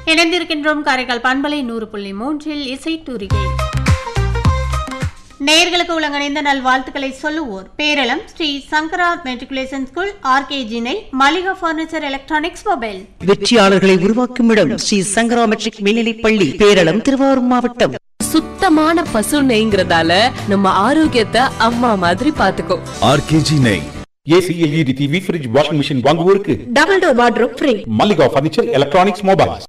இணைந்திருக்கின்றோம் காரைக்கால் பண்பலை நூறு புள்ளி மூன்றில் இசை தூரிகை நேயர்களுக்கு உலகணிந்த நல்வாழ்த்துக்களை சொல்லுவோர் பேரளம் ஸ்ரீ சங்கரா மெட்ரிகுலேஷன் ஸ்கூல் ஆர்கேஜினை மளிகா பர்னிச்சர் எலக்ட்ரானிக்ஸ் மொபைல் வெற்றியாளர்களை உருவாக்கும் இடம் ஸ்ரீ சங்கரா மெட்ரிக் மேல்நிலைப் பள்ளி பேரளம் திருவாரூர் மாவட்டம் சுத்தமான பசு நெய்ங்கிறதால நம்ம ஆரோக்கியத்தை அம்மா மாதிரி பாத்துக்கோ ஆர்கேஜி நெய் AC LED TV fridge washing machine வாங்குவோருக்கு double door wardrobe free Mallika furniture electronics mobiles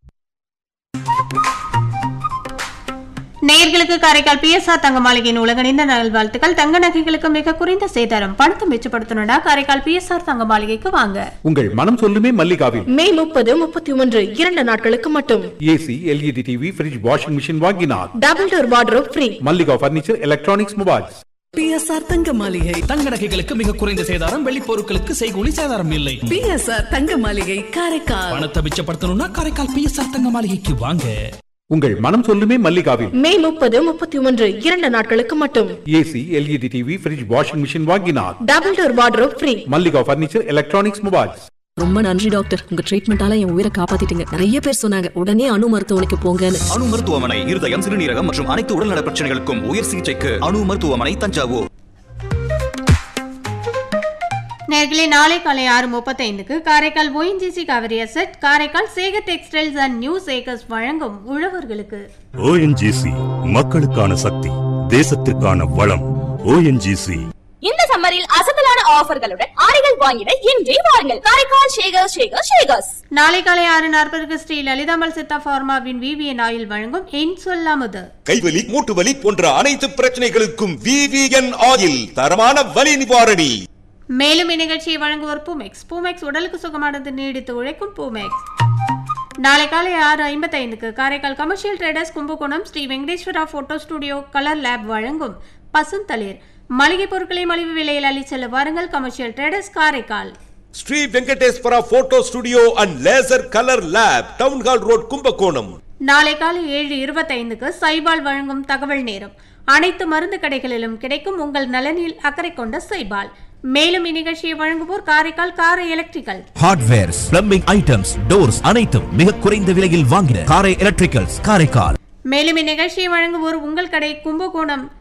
நேயர்களுக்கு காரைக்கால் பிஎஸ்ஆர் தங்க மாளிகையின் உலகணிந்த நல்வாழ்த்துக்கள் தங்க நகைகளுக்கு மிக குறைந்த சேதாரம் பணத்தை மிச்சப்படுத்தணும்னா காரைக்கால் பிஎஸ்ஆர் தங்க மாளிகைக்கு வாங்க உங்கள் மனம் சொல்லுமே மல்லிகாவில் மே முப்பது முப்பத்தி ஒன்று இரண்டு நாட்களுக்கு மட்டும் AC LED TV fridge washing machine வாங்கினார் double door wardrobe free Mallika furniture electronics mobiles BSR Thanga Maligai தங்க நகைகளுக்கு மிக குறைந்த சேதாரம் வெள்ளி பொருட்களுக்கு செய்கூலி சேதாரம் இல்லை பிஎஸ்ஆர் தங்க மாளிகை காரைக்கால் பணத்தை மிச்சப்படுத்தணும்னா காரைக்கால் பிஎஸ்ஆர் தங்க மாளிகைக்கு வாங்க உங்கள் மனம் சொல்லுமே மல்லிகாவில் மே முப்பது முப்பத்தி ஒன்று இரண்டு நாட்களுக்கு மட்டும் AC LED TV fridge washing machine வாங்கினார் double door wardrobe free Mallika furniture electronics mobiles ரொம்ப நன்றி டாக்டர் உங்க ட்ரீட்மெண்டால என் உயிரை காப்பாத்திட்டீங்க நிறைய பேர் சொன்னாங்க உடனே அணு மருத்துவமனைக்கு போங்கன்னு அணு மருத்துவமனை இருதயம் சிறுநீரகம் மற்றும் அனைத்து உடல்நல பிரச்சனைகளுக்கும் உயர் சிகிச்சைக்கு அணு மருத்துவமனை தஞ்சாவூர் நேர்களே நாளை காலை ஆறு முப்பத்தைந்துக்கு Karaikal ONGC Kaveri asset Karaikal Sekar textiles and new Sekars வழங்கும் உழவர்களுக்கு ஓஎன்ஜிசி மக்களுக்கான சக்தி தேசத்திற்கான வளம் ஓஎன்ஜிசி இந்த சம்மரில் அசத்தலான ஆஃபர்களுடன் ஆடைகள் வாங்கிட இன்றே வாருங்கள் காரைக்கால் ஷேகர் ஷேகர் ஷேகர்ஸ் நாளை காலை ஆறு நாற்பதுக்கு ஸ்ரீ லலிதாமல் சித்தா ஃபார்மாவின் விவிஎன் ஆயில் வழங்கும் என் சொல்லாமது கைவலி மூட்டு வலி போன்ற அனைத்து பிரச்சனைகளுக்கும் விவிஎன் ஆயில் தரமான வலி நிவாரணி மேலும் இந்நிகழ்ச்சியை வழங்குவோர் பூமெக்ஸ் பூமெக்ஸ் உடலுக்கு சுகமானது நீடித்து உழைக்கும் பூமெக்ஸ் நாளை காலை ஆறு ஐம்பத்தைந்துக்கு Karaikal commercial traders Kumbakonam Sri Venkateswara photo studio colour lab வழங்கும் பசுந்தளிர் மளிகை பொருட்களை மலிவு விலையில் அள்ளி செல்ல வாருங்கள் commercial traders Karaikal Sri Venkateswara photo studio and laser colour lab town hall road Kumbakonam நாளை காலை ஏழு இருபத்தைந்துக்கு சைபால் வழங்கும் தகவல் நேரம் அனைத்து மருந்து கடைகளிலும் கிடைக்கும் உங்கள் நலனில் அக்கறை கொண்ட சைபால் மேலும் இந்நிகழ்ச்சியை வழங்குவோர் Karaikal Karai electrical hardwares plumbing items doors அனைத்தும் மிக குறைந்த விலையில் வாங்கின காரை எலக்ட்ரிக்கல்ஸ் காரைக்கால் மேலும் இந்நிகழ்ச்சியை வழங்குவோர் உங்கள் கடை கும்பகோணம்